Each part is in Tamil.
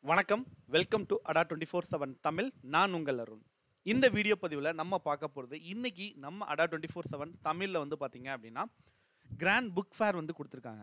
வணக்கம் welcome to Adda twenty four seven Tamil நான் உங்கள் அருண் இந்த வீடியோ பதிவில் நம்ம பார்க்க போகிறது இன்னைக்கு நம்ம அடா டுவெண்ட்டி ஃபோர் செவன் தமிழில் வந்து பார்த்தீங்க அப்படின்னா கிராண்ட் புக் ஃபேர் வந்து கொடுத்துருக்காங்க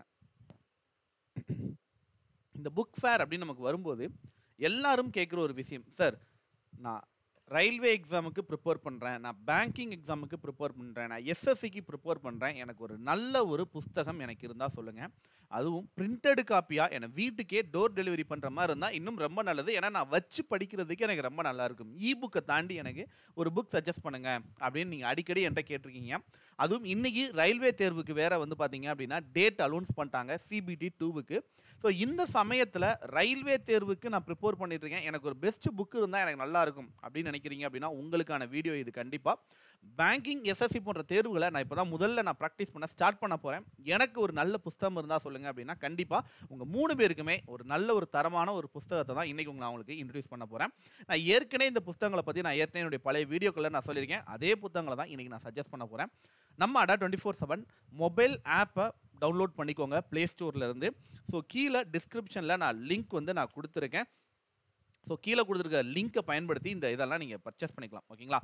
இந்த புக் ஃபேர் அப்படின்னு நமக்கு வரும்போது எல்லாரும் கேட்குற ஒரு விஷயம் சார் நான் ரயில்வே எக்ஸாமுக்கு ப்ரிப்பேர் பண்ணுறேன் நான் பேங்கிங் எக்ஸாமுக்கு ப்ரிப்பேர் பண்ணுறேன் நான் எஸ்எஸ்சிக்கு ப்ரிப்பேர் பண்ணுறேன் எனக்கு ஒரு நல்ல ஒரு புஸ்தகம் எனக்கு இருந்தால் சொல்லுங்கள் அதுவும் பிரிண்டடு காப்பியாக என்னை வீட்டுக்கே டோர் டெலிவரி பண்ணுற மாதிரி இருந்தால் இன்னும் ரொம்ப நல்லது ஏன்னா நான் வச்சு படிக்கிறதுக்கு எனக்கு ரொம்ப நல்லா இருக்கும் இ புக்கை தாண்டி எனக்கு ஒரு புக் சஜஸ்ட் பண்ணுங்க அப்படின்னு நீங்கள் அடிக்கடி என்கிட்ட கேட்டிருக்கீங்க அதுவும் இன்னைக்கு ரயில்வே தேர்வுக்கு வேற வந்து பார்த்தீங்க அப்படின்னா டேட் அலௌன்ஸ் பண்ணிட்டாங்க சிபிடி டூவுக்கு ஸோ இந்த சமயத்தில் ரயில்வே தேர்வுக்கு நான் ப்ரிப்பேர் பண்ணிட்டு இருக்கேன் எனக்கு ஒரு பெஸ்ட் புக் இருந்தால் எனக்கு நல்லா இருக்கும் அப்படின்னு நினைக்கிறீங்க அப்படின்னா உங்களுக்கான வீடியோ இது கண்டிப்பாக பேங்கிங் எஸ்எஸ்சி போன்ற தேர்வுகளை நான் இப்போ தான் முதல்ல நான் ப்ராக்டிஸ் பண்ண ஸ்டார்ட் பண்ண போகிறேன் எனக்கு ஒரு நல்ல புஸ்தகம் இருந்தால் சொல்லுங்கள் அப்படின்னா கண்டிப்பாக உங்கள் மூணு பேருக்குமே ஒரு நல்ல ஒரு தரமான ஒரு புஸ்தகத்தை தான் இன்றைக்கி நான் உங்களுக்கு இன்ட்ரடியூஸ் பண்ண போகிறேன் நான் ஏற்கனவே இந்த புத்தகங்களை பற்றி நான் ஏற்கனவே என்னுடைய பழைய வீடியோக்களை நான் சொல்லியிருக்கேன் அதே புத்தகங்களை தான் இன்றைக்கி நான் சஜஸ்ட் பண்ண போகிறேன் நம்ம Adda twenty four seven mobile ஆப்பை டவுன்லோட் பண்ணிக்கோங்க ப்ளே ஸ்டோர்லேருந்து ஸோ கீழே டிஸ்கிரிப்ஷனில் நான் லிங்க் வந்து நான் கொடுத்துருக்கேன் ஸோ கீழே கொடுத்துருக்க லிங்க்கை பயன்படுத்தி இந்த இதெல்லாம் நீங்கள் பர்ச்சேஸ் பண்ணிக்கலாம் ஓகேங்களா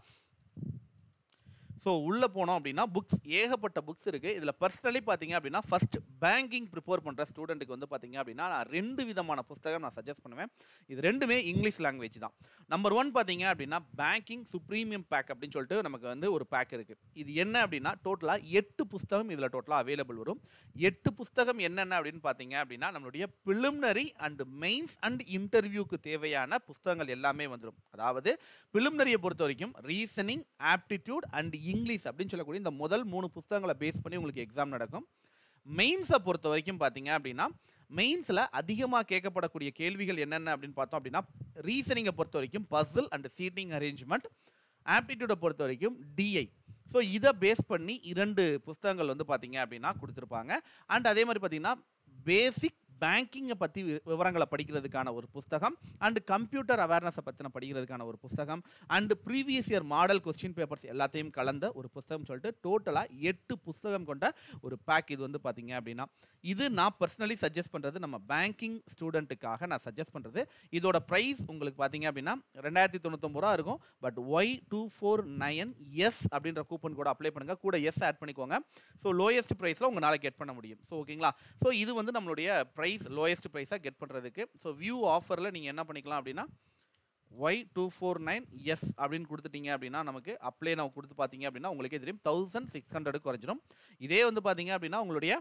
ஸோ உள்ளே போனோம் அப்படின்னா புக்ஸ் ஏகப்பட்ட புக்ஸ் இருக்குது இதில் பர்சனலி பார்த்தீங்க அப்படின்னா ஃபர்ஸ்ட் பேங்கிங் ப்ரிப்பேர் பண்ணுற ஸ்டூடெண்ட்டுக்கு வந்து பார்த்தீங்க அப்படின்னா நான் ரெண்டு விதமான புஸ்தகம் நான் சஜஸ்ட் பண்ணுவேன் இது ரெண்டுமே இங்கிலீஷ் லாங்குவேஜ் தான் நம்பர் ஒன் பார்த்தீங்க அப்படின்னா பேங்கிங் சுப்ரீமியம் பேக் அப்படின்னு சொல்லிட்டு நமக்கு வந்து ஒரு பேக் இருக்குது இது என்ன அப்படின்னா டோட்டலாக எட்டு புஸ்தகம் இதில் டோட்டலாக அவைலபிள் வரும் எட்டு புஸ்தகம் என்னென்ன அப்படின்னு பார்த்தீங்க அப்படின்னா நம்மளுடைய பிலிமினரி அண்ட் மெயின்ஸ் அண்ட் இன்டர்வியூக்கு தேவையான புஸ்தகங்கள் எல்லாமே வந்துடும் அதாவது பிலிமினரியை பொறுத்த வரைக்கும் ரீசனிங் ஆப்டிடியூட் அண்ட் இங்கிலீஷ் அப்படின்னு சொல்லக்கூடிய இந்த முதல் மூணு புஸ்தகங்களை பேஸ் பண்ணி உங்களுக்கு எக்ஸாம் நடக்கும் மெயின்ஸை பொறுத்த வரைக்கும் பார்த்தீங்க அப்படின்னா மெயின்ஸில் அதிகமாக கேட்கப்படக்கூடிய கேள்விகள் என்னென்ன அப்படின்னு பார்த்தோம் அப்படின்னா ரீசனிங்கை பொறுத்த வரைக்கும் பசில் அண்ட் சீட்டிங் அரேஞ்ச்மெண்ட் ஆப்டிடியூடை பொறுத்த வரைக்கும் டிஐ ஸோ இதை பேஸ் பண்ணி இரண்டு புஸ்தகங்கள் வந்து பார்த்தீங்க அப்படின்னா கொடுத்துருப்பாங்க அண்ட் அதே மாதிரி பார்த்தீங்கன்னா பேசிக் பேங்கிங்கை பற்றி விவரங்களை படிக்கிறதுக்கான ஒரு புஸ்தகம் அண்ட் கம்ப்யூட்டர் அவேர்னஸை பற்றின படிக்கிறதுக்கான ஒரு புஸ்தகம் and previous year model question papers எல்லாத்தையும் கலந்த ஒரு புஸ்தகம் சொல்லிட்டு டோட்டலாக எட்டு புஸ்தகம் கொண்ட ஒரு பேக் இது வந்து பார்த்தீங்க அப்படின்னா இது நான் பர்சனலி சஜஸ்ட் பண்ணுறது நம்ம பேங்கிங் ஸ்டூடெண்ட்டுக்காக நான் சஜஸ்ட் பண்ணுறது இதோட ப்ரைஸ் உங்களுக்கு பார்த்தீங்க அப்படின்னா ரெண்டாயிரத்தி தொண்ணூத்தொம்பது ரூபா இருக்கும் but Y two four nine S அப்படின்ற கூப்பன் கூட அப்ளை பண்ணுங்கள் கூட எஸ் ஆட் பண்ணிக்கோங்க ஸோ லோயஸ்ட் ப்ரைஸில் உங்களால் கெட் பண்ண முடியும் ஸோ ஓகேங்களா ஸோ இது வந்து நம்மளுடைய ப்ரைஸ் லோயஸ்ட் ப்ரைஸாக கெட் பண்ணுறதுக்கு ஸோ வியூ ஆஃபரில் நீங்கள் என்ன பண்ணிக்கலாம் அப்படின்னா Y two four nine S அப்படின்னு கொடுத்துட்டீங்க அப்படின்னா நமக்கு அப்ளை நான் கொடுத்து பார்த்தீங்க அப்படின்னா உங்களுக்கே தெரியும் தௌசண்ட் சிக்ஸ் ஹண்ட்ரட் குறைஞ்சிரும் இதே வந்து பார்த்தீங்க அப்படின்னா உங்களுடைய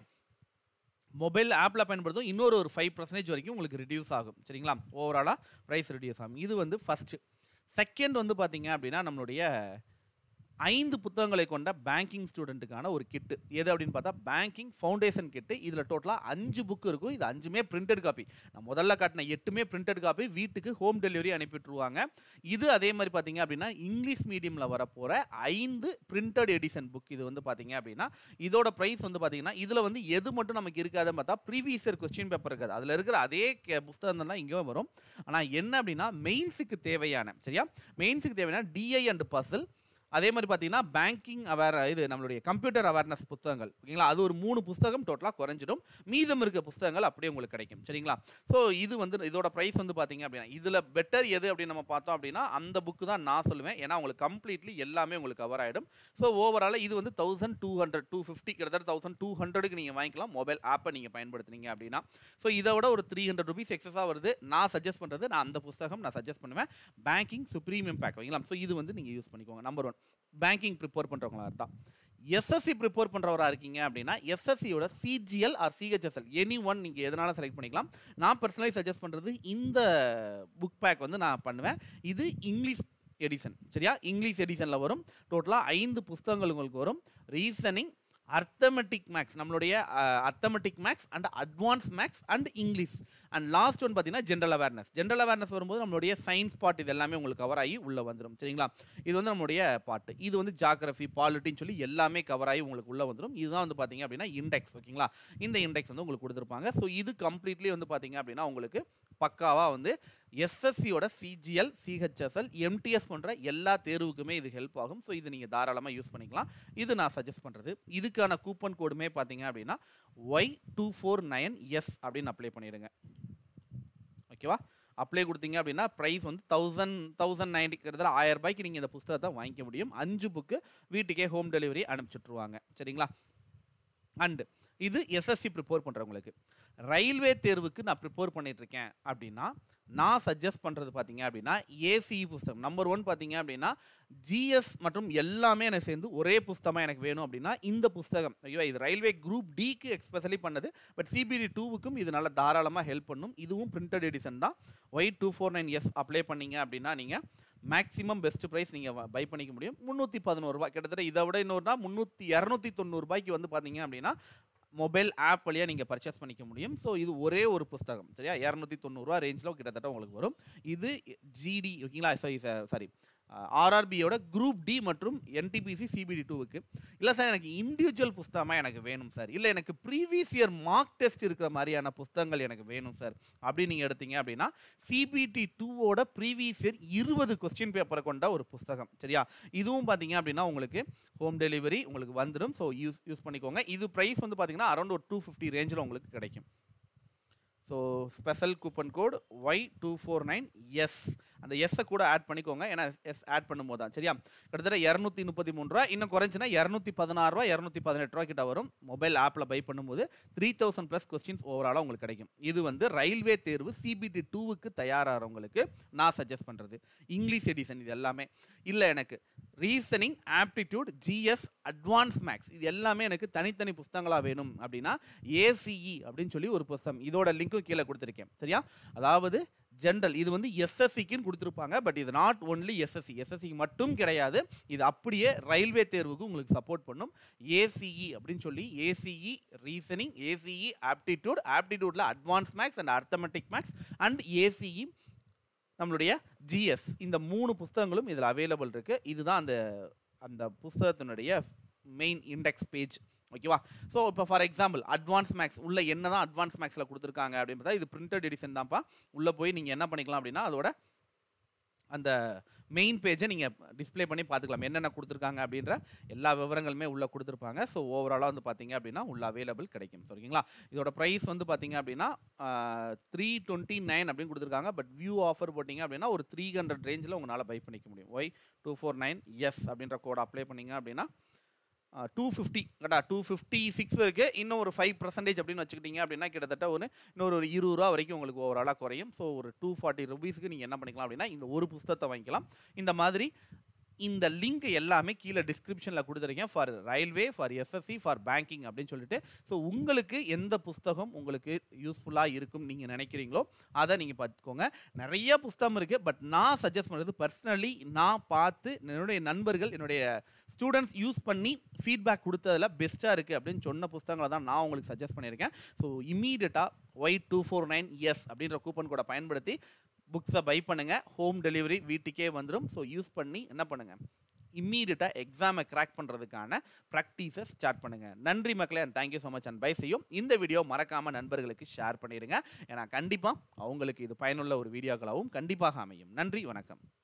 மொபைல் ஆப்பில் பயன்படுத்தும் இன்னொரு ஒரு ஃபைவ் பர்சன்டேஜ் வரைக்கும் உங்களுக்கு ரிடியூஸ் ஆகும் சரிங்களா ஓவராலாக ப்ரைஸ் ரிடியூஸ் ஆகும் இது வந்து ஃபஸ்ட்டு செகண்ட் வந்து பார்த்தீங்க அப்படின்னா நம்மளுடைய ஐந்து புத்தகங்களை கொண்ட பேங்கிங் ஸ்டூடெண்ட்டுக்கான ஒரு கிட்டு எது அப்படின்னு பார்த்தா பேங்கிங் ஃபவுண்டேஷன் கிட்டு இதில் டோட்டலாக அஞ்சு புக் இருக்கும் இது அஞ்சுமே பிரிண்டட் காப்பி நான் முதல்ல காட்டின எட்டுமே பிரிண்டட் காப்பி வீட்டுக்கு ஹோம் டெலிவரி அனுப்பிட்டுருவாங்க இது அதே மாதிரி பார்த்தீங்க அப்படின்னா இங்கிலீஷ் மீடியமில் வரப்போகிற ஐந்து பிரிண்டட் எடிஷன் புக் இது வந்து பார்த்தீங்க அப்படின்னா இதோட ப்ரைஸ் வந்து பார்த்தீங்கன்னா இதில் வந்து எது மட்டும் நமக்கு இருக்காதுன்னு பார்த்தா ப்ரீவியஸ் இயர் கொஸ்டின் பேப்பர் இருக்காது அதில் இருக்கிற அதே கே- புஸ்தகம் தான் இங்கேயும் வரும் ஆனால் என்ன அப்படின்னா மெயின்ஸுக்கு தேவையான சரியா மெயின்ஸுக்கு தேவையான டிஐ அண்ட் பசில் அதே மாதிரி பார்த்தீங்கன்னா பேங்கிங் அவேர் இது நம்மளுடைய கம்ப்யூட்டர் அவேர்னஸ் புத்தகங்கள் ஓகேங்களா அது ஒரு மூணு புஸ்தகம் டோட்டலாக குறைஞ்சிடும் மீதம் இருக்க புத்தகங்கள் அப்படியே உங்களுக்கு கிடைக்கும் சரிங்களா ஸோ இது வந்து இதோட ப்ரைஸ் வந்து பார்த்தீங்க அப்படின்னா இதில் பெட்டர் எது அப்படின்னு நம்ம பார்த்தோம் அப்படின்னா அந்த புக்கு தான் நான் சொல்லுவேன் ஏன்னா உங்களுக்கு கம்ப்ளீட்லி எல்லாமே உங்களுக்கு கவர் ஆகிடும் ஸோ ஓவரால் இது வந்து thousand two hundred two fifty கிட்டத்தட்ட தௌசண்ட் டூ ஹண்ட்ரடுக்கு நீங்கள் வாங்கிக்கலாம் மொபைல் ஆப்பை நீங்கள் பயன்படுத்துனீங்க அப்படின்னா ஸோ இதை விட ஒரு த்ரீ ஹண்ட்ரட் ருபீஸ் எக்ஸஸாக வருது நான் சஜஸ்ட் பண்ணுறது நான் அந்த புத்தகம் நான் சஜஸ்ட் பண்ணுவேன் பேங்கிங் சுப்ரீமியம் பேக் ஓகேங்களா ஸோ இது வந்து நீங்கள் யூஸ் பண்ணிக்கோங்க நம்பர் ஒன் பேங்கிங் ப்ரிப்பேர் பண்ணுறவங்களா இருந்தால் எஸ்எஸ்சி ப்ரிப்பேர் பண்ணுறவராக இருக்கீங்க அப்படின்னா எஸ்எஸ்சியோட CGL or CHSL any one நீங்கள் எதனால செலக்ட் பண்ணிக்கலாம் நான் பர்சனலி சஜஸ்ட் பண்ணுறது இந்த புக் பேக் வந்து நான் பண்ணுவேன் இது இங்கிலீஷ் எடிஷன் சரியா இங்கிலீஷ் எடிஷனில் வரும் டோட்டலாக ஐந்து புஸ்தகங்கள் உங்களுக்கு வரும் ரீசனிங் அர்த்தமெட்டிக் மேக்ஸ் நம்மளுடைய arithmetic maths and advance maths and English and last one பார்த்தீங்கன்னா ஜென்ரல் அவேர்னஸ் ஜென்ரல் அவேர்னஸ் வரும்போது நம்மளுடைய சயின்ஸ் பார்ட் இது எல்லாமே உங்களுக்கு கவர் ஆகி உள்ளே வந்துடும் சரிங்களா இது வந்து நம்மளுடைய பாட்டு இது வந்து ஜாகிரஃபி பாலிட்டின்னு சொல்லி எல்லாமே கவர் ஆகி உங்களுக்கு உள்ளே வந்துடும் இதுதான் வந்து பார்த்தீங்க அப்படின்னா இண்டெக்ஸ் ஓகேங்களா இந்த இண்டெக்ஸ் வந்து உங்களுக்கு கொடுத்துருப்பாங்க ஸோ இது கம்ப்ளீட்லி வந்து பார்த்தீங்க அப்படின்னா உங்களுக்கு பக்காவாக வந்து எஸ்எஸ்சியோட சிஜிஎல் சிஹெச்எஸ்எல் எம்டிஎஸ் போன்ற எல்லா தேர்வுக்குமே இது ஹெல்ப் ஆகும் ஸோ இது நீங்கள் தாராளமாக யூஸ் பண்ணிக்கலாம் இது நான் சஜஸ்ட் பண்ணுறது இதுக்கான கூப்பன் கோடுமே பார்த்தீங்க அப்படின்னா Y two four nine S அப்படின்னு அப்ளை பண்ணிடுங்க ஓகேவா அப்ளை கொடுத்தீங்க அப்படின்னா ப்ரைஸ் வந்து தௌசண்ட் தௌசண்ட் நைன்டி கிட்டத்தட்ட ஆயிரம் ரூபாய்க்கு நீங்கள் இந்த புஸ்தகத்தை வாங்கிக்க முடியும் அஞ்சு புக்கு வீட்டுக்கே ஹோம் டெலிவரி அனுப்பிச்சுட்ருவாங்க சரிங்களா அண்டு இது எஸ்எஸ்சி ப்ரிப்பேர் பண்ணுறவங்களுக்கு ரயில்வே தேர்வுக்கு நான் ப்ரிப்பேர் பண்ணிட்டு இருக்கேன் அப்படின்னா நான் சஜஸ்ட் பண்ணுறது பார்த்தீங்க அப்படின்னா ஏசிஇ புஸ்தகம் நம்பர் ஒன் பார்த்தீங்க அப்படின்னா ஜிஎஸ் மற்றும் எல்லாமே எனக்கு சேர்ந்து ஒரே புஸ்தகமாக எனக்கு வேணும் அப்படின்னா இந்த புஸ்தகம் ஐயோ இது ரயில்வே குரூப் டிக்கு எக்ஸ்பெஷலி பண்ணது பட் சிபிடி டூவுக்கும் இது நல்லா தாராளமாக ஹெல்ப் பண்ணும் இதுவும் பிரிண்டட் எடிஷன் தான் Y two four nine S apply பண்ணீங்க அப்படின்னா நீங்கள் மேக்ஸிமம் பெஸ்ட் ப்ரைஸ் நீங்கள் பை பண்ணிக்க முடியும் முந்நூற்றி பதினோரு ரூபாய் கிட்டத்தட்ட இதை விட இன்னொருனா முந்நூற்றி இரநூத்தி தொண்ணூறுபாய்க்கு வந்து பார்த்தீங்க அப்படின்னா மொபைல் ஆப் வழியாக நீங்கள் பர்ச்சேஸ் பண்ணிக்க முடியும் ஸோ இது ஒரே ஒரு புஸ்தகம் சரியா இரநூத்தி தொண்ணூறுரூவா ரேஞ்சில் கிட்டத்தட்ட உங்களுக்கு வரும் இது ஜிடி ஓகேங்களா சாரி ஆர்ஆர்பியோட குரூப் டி மற்றும் என்டிபிசி சிபிடி டூவுக்கு இல்லை சார் எனக்கு இண்டிவிஜுவல் புஸ்தகமாக எனக்கு வேணும் சார் இல்லை எனக்கு ப்ரீவியஸ் இயர் மார்க் டெஸ்ட் இருக்கிற மாதிரியான புஸ்தகங்கள் எனக்கு வேணும் சார் அப்படின்னு நீங்கள் எடுத்தீங்க அப்படின்னா சிபிடி டூவோட ப்ரீவியஸ் இயர் இருபது கொஸ்டின் பேப்பரை கொண்ட ஒரு புஸ்தகம் சரியா இதுவும் பார்த்தீங்க அப்படின்னா உங்களுக்கு ஹோம் டெலிவரி உங்களுக்கு வந்துடும் ஸோ யூஸ் யூஸ் பண்ணிக்கோங்க இது ப்ரைஸ் வந்து பார்த்தீங்கன்னா அரௌண்ட் ஒரு டூ ஃபிஃப்டி ரேஞ்சில் உங்களுக்கு கிடைக்கும் so special coupon code Y two four nine S அந்த எஸ்ஸை கூட ஆட் பண்ணிக்கோங்க ஏன்னா எஸ் ஆட் பண்ணும்போது தான் சரியா கிட்டத்தட்ட இரநூத்தி முப்பத்தி மூணு ரூபா இன்னும் குறைஞ்சுன்னா இரநூத்தி பதினாறு ரூபா இரநூத்தி பதினெட்டு ரூபா கிட்ட வரும் மொபைல் ஆப்பில் பை பண்ணும்போது த்ரீ தௌசண்ட் ப்ளஸ் கொஸ்டின்ஸ் ஓவராலாக உங்களுக்கு கிடைக்கும் இது வந்து ரயில்வே தேர்வு சிபிடி டூவுக்கு தயாராகிறவங்களுக்கு நான் சஜஸ்ட் பண்ணுறது இங்கிலீஷ் எடிஷன் இது எல்லாமே இல்லை எனக்கு reasoning aptitude GS advance maths இது எல்லாமே எனக்கு தனித்தனி புஸ்தகங்களாக வேணும் அப்படின்னா ஏசிஇ அப்படின்னு சொல்லி ஒரு புஸ்தகம் இதோட லிங்க்கும் கீழே கொடுத்துருக்கேன் சரியா அதாவது ஜென்ரல் இது வந்து எஸ்எஸ்சிக்குன்னு கொடுத்துருப்பாங்க பட் இது நாட் ஒன்லி எஸ்எஸ்சி எஸ்எஸ்சி மட்டும் கிடையாது இது அப்படியே ரயில்வே தேர்வுக்கு உங்களுக்கு சப்போர்ட் பண்ணும் ஏசிஇ அப்படின்னு சொல்லி ஏசிஇ ரீசனிங் ஏசிஇ ஆப்டிடியூட் ஆப்டிடியூட்ல advance maths and arithmetic maths and ACE நம்மளுடைய ஜிஎஸ் இந்த மூணு புஸ்தகங்களும் இதில் அவைலபிள் இருக்குது இதுதான் அந்த அந்த புஸ்தகத்தினுடைய மெயின் இண்டெக்ஸ் பேஜ் ஓகேவா ஸோ இப்போ ஃபார் எக்ஸாம்பிள் அட்வான்ஸ் மேக்ஸ் உள்ள என்ன தான் அட்வான்ஸ் மேக்ஸில் கொடுத்துருக்காங்க அப்படின்னு பார்த்தா இது பிரிண்டட் எடிஷன் தான்ப்பா உள்ளே போய் நீங்கள் என்ன பண்ணிக்கலாம் அப்படின்னா அதோட அந்த மெயின் பேஜை நீங்கள் டிஸ்ப்ளே பண்ணி பார்த்துக்கலாம் என்னென்ன கொடுத்துருக்காங்க அப்படின்ற எல்லா விவரங்களுமே உள்ளே கொடுத்துருப்பாங்க ஸோ ஓவராலாக வந்து பார்த்தீங்க அப்படின்னா உள்ள அவைலபிள் கிடைக்கும் சரிங்களா இதோட ப்ரைஸ் வந்து பார்த்தீங்க அப்படின்னா த்ரீ டுவெண்ட்டி நைன் அப்படின்னு கொடுத்துருக்காங்க பட் வியூ ஆஃபர் போட்டிங்க அப்படின்னா ஒரு த்ரீ ஹண்ட்ரட் ரேஞ்சில் உங்களால் பை பண்ணிக்க முடியும் Y two four nine S அப்படின்ற கோட் அப்ளை பண்ணீங்க அப்படின்னா டூ ஃபிஃப்டி கரெக்டா டூ ஃபிஃப்டி சிக்ஸ் இருக்குது இன்னும் ஒரு ஃபைவ் பர்சன்டேஜ் அப்படின்னு வச்சுக்கிட்டீங்க அப்படின்னா கிட்டத்தட்ட ஒரு இன்னொரு ஒரு இருபது ரூபா வரைக்கும் உங்களுக்கு ஓவராலாக குறையும் ஸோ ஒரு டூ ஃபார்ட்டி ருபீஸ்க்கு நீங்கள் என்ன பண்ணிக்கலாம் அப்படின்னா இந்த ஒரு புஸ்தகத்தை வாங்கிக்கலாம் இந்த மாதிரி இந்த லிங்க் எல்லாமே கீழே டிஸ்கிரிப்ஷனில் கொடுத்துருக்கேன் for railway for SSC for banking அப்படின்னு சொல்லிட்டு ஸோ உங்களுக்கு எந்த புஸ்தகம் உங்களுக்கு யூஸ்ஃபுல்லாக இருக்கும் நீங்கள் நினைக்கிறீங்களோ அதை நீங்கள் பார்த்துக்கோங்க நிறைய புஸ்தகம் இருக்குது பட் நான் சஜஸ்ட் பண்ணுறது பர்சனலி நான் பார்த்து என்னுடைய நண்பர்கள் என்னுடைய ஸ்டூடெண்ட்ஸ் யூஸ் பண்ணி ஃபீட்பேக் கொடுத்ததில் பெஸ்ட்டாக இருக்குது அப்படின்னு சொன்ன புஸ்தகங்களை தான் நான் உங்களுக்கு சஜஸ்ட் பண்ணியிருக்கேன் ஸோ இமீடியட்டாக Y two four nine S அப்படின்ற கூப்பன் கூட பயன்படுத்தி புக்ஸை பை பண்ணுங்கள் ஹோம் டெலிவரி வீட்டுக்கே வந்துடும் ஸோ யூஸ் பண்ணி என்ன பண்ணுங்கள் இம்மீடியட்டாக எக்ஸாமை கிராக் பண்ணுறதுக்கான ப்ராக்டிஸை ஸ்டார்ட் பண்ணுங்கள் நன்றி மக்களே and thank you so much and bye செய்யும் இந்த வீடியோ மறக்காமல் நண்பர்களுக்கு ஷேர் பண்ணிடுங்க ஏன்னா கண்டிப்பாக அவங்களுக்கு இது பயனுள்ள ஒரு வீடியோக்களாகவும் கண்டிப்பாக அமையும் நன்றி வணக்கம்